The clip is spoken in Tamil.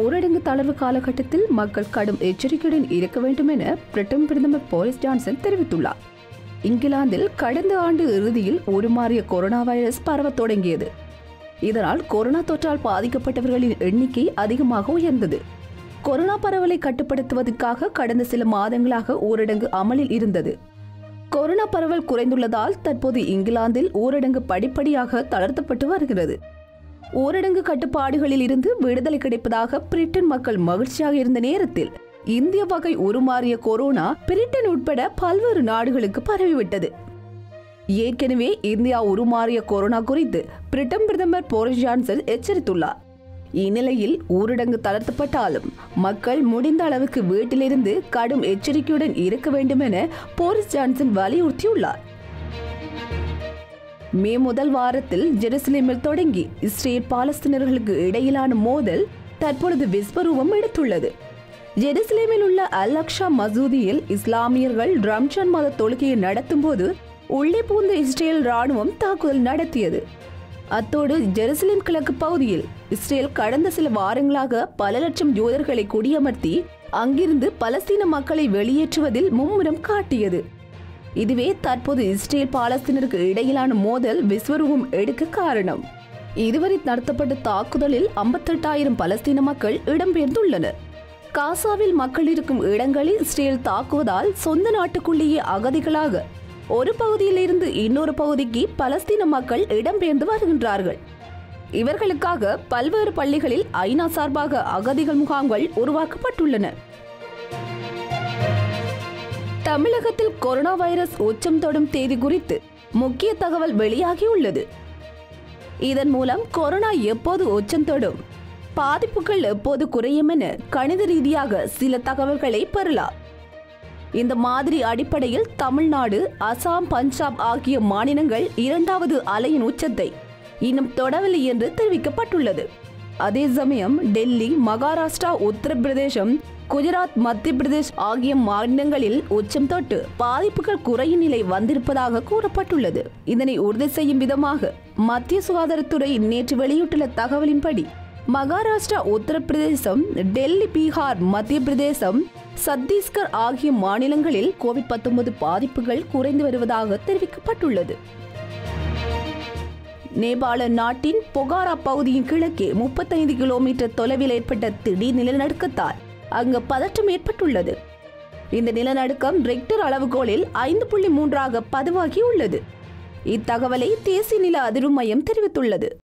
ஊரடங்கு தளர்வு காலகட்டத்தில் மக்கள் கடும் எச்சரிக்கையுடன் இருக்க வேண்டும் என பிரிட்டன் பிரதமர் போரிஸ் ஜான்சன் தெரிவித்துள்ளார் இங்கிலாந்தில் கடந்த ஆண்டு இறுதியில் உருமாறிய கொரோனா வைரஸ் பரவத் தொடங்கியது இதனால் கொரோனா தொற்றால் பாதிக்கப்பட்டவர்களின் எண்ணிக்கை அதிகமாக உயர்ந்தது கொரோனா பரவலை கட்டுப்படுத்துவதற்காக கடந்த சில மாதங்களாக ஊரடங்கு அமலில் இருந்தது கொரோனா பரவல் குறைந்துள்ளதால் தற்போது இங்கிலாந்தில் ஊரடங்கு படிப்படியாக தளர்த்தப்பட்டு வருகிறது ஊரடங்கு கட்டுப்பாடுகளில் இருந்து விடுதலை கிடைப்பதாக பிரிட்டன் மக்கள் மகிழ்ச்சியாக இருந்த நேரத்தில் இந்திய வகை உருமாறிய கொரோனா பிரிட்டன் உட்பட பல்வேறு நாடுகளுக்கு பரவிவிட்டது ஏற்கனவே இந்தியா உருமாறிய கொரோனா குறித்து பிரிட்டன் பிரதமர் போரிஸ் ஜான்சன் எச்சரித்துள்ளார் இந்நிலையில் ஊரடங்கு தளர்த்தப்பட்டாலும் மக்கள் முடிந்த அளவுக்கு வீட்டிலிருந்து கடும் எச்சரிக்கையுடன் இருக்க வேண்டும் என போரிஸ் ஜான்சன் வலியுறுத்தியுள்ளார் மே முதல் வாரத்தில் ஜெருசலேமில் தொடங்கி இஸ்ரேல் பாலஸ்தீனர்களுக்கு இடையிலான மோதல் தற்பொழுது விஸ்வரூபம் எடுத்துள்ளது ஜெருசலேமில் உள்ள அல் அக்ஷா மசூதியில் இஸ்லாமியர்கள் ரம்ஜான் மாத தொழுகையை நடத்தும் போது உள்ளே பூந்த இஸ்ரேல் ராணுவம் தாக்குதல் நடத்தியது அத்தோடு ஜெருசலேம் கிழக்கு பகுதியில் இஸ்ரேல் கடந்த சில வாரங்களாக பல லட்சம் யூதர்களை குடியமர்த்தி அங்கிருந்து பலஸ்தீன மக்களை வெளியேற்றுவதில் மும்முரம் காட்டியது இதுவே தற்போது இஸ்ரேல் பாலஸ்தீனருக்கு இடையிலான மோதல் விஸ்வரூபம் எடுக்க காரணம் இதுவரை நடத்தப்பட்ட தாக்குதலில் ஐம்பத்தெட்டாயிரம் பலஸ்தீன மக்கள் இடம்பெயர்ந்துள்ளனர் காசாவில் மக்கள் இருக்கும் இடங்களில் இஸ்ரேல் தாக்குவதால் சொந்த நாட்டுக்குள்ளேயே அகதிகளாக ஒரு பகுதியிலிருந்து இன்னொரு பகுதிக்கு பலஸ்தீன மக்கள் இடம்பெயர்ந்து வருகின்றார்கள் இவர்களுக்காக பல்வேறு பள்ளிகளில் ஐநா சார்பாக அகதிகள் முகாம்கள் உருவாக்கப்பட்டுள்ளன தமிழகத்தில் கொரோனா வைரஸ் உச்சம் தொடும் தேதி குறித்து முக்கிய தகவல் வெளியாகியுள்ளது இதன் மூலம் கொரோனா எப்போது உச்சம் தொடும் பாதிப்புகள் எப்போது குறையும் என கணித ரீதியாக சில தகவல்களை பெறலாம் இந்த மாதிரி அடிப்படையில் தமிழ்நாடு அசாம் பஞ்சாப் ஆகிய மாநிலங்கள் இரண்டாவது அலையின் உச்சத்தை இன்னும் தொடவில்லை என்று தெரிவிக்கப்பட்டுள்ளது அதே சமயம் டெல்லி மகாராஷ்டிரா உத்தரப்பிரதேசம் குஜராத் மத்திய பிரதேஷ் ஆகிய மாநிலங்களில் உச்சம் தொட்டு பாதிப்புகள் குறையும் நிலை வந்திருப்பதாக கூறப்பட்டுள்ளது இதனை உறுதி செய்யும் விதமாக மத்திய சுகாதாரத்துறை நேற்று வெளியிட்டுள்ள தகவலின்படி மகாராஷ்டிரா உத்தரப்பிரதேசம் டெல்லி பீகார் மத்திய பிரதேசம் சத்தீஸ்கர் ஆகிய மாநிலங்களில் கோவிட் 19 பாதிப்புகள் குறைந்து வருவதாக தெரிவிக்கப்பட்டுள்ளது நேபாள நாட்டின் பொகாரா பகுதியின் கிழக்கே முப்பத்தைந்து கிலோமீட்டர் தொலைவில் ஏற்பட்ட திடீர் நிலநடுக்கத்தால் அங்கு பதற்றம் ஏற்பட்டுள்ளது இந்த நிலநடுக்கம் ரெக்டர் அளவுகோலில் ஐந்து புள்ளி மூன்றாக பதிவாகி உள்ளது இத்தகவலை தேசிய நில அதிர்வு மையம் தெரிவித்துள்ளது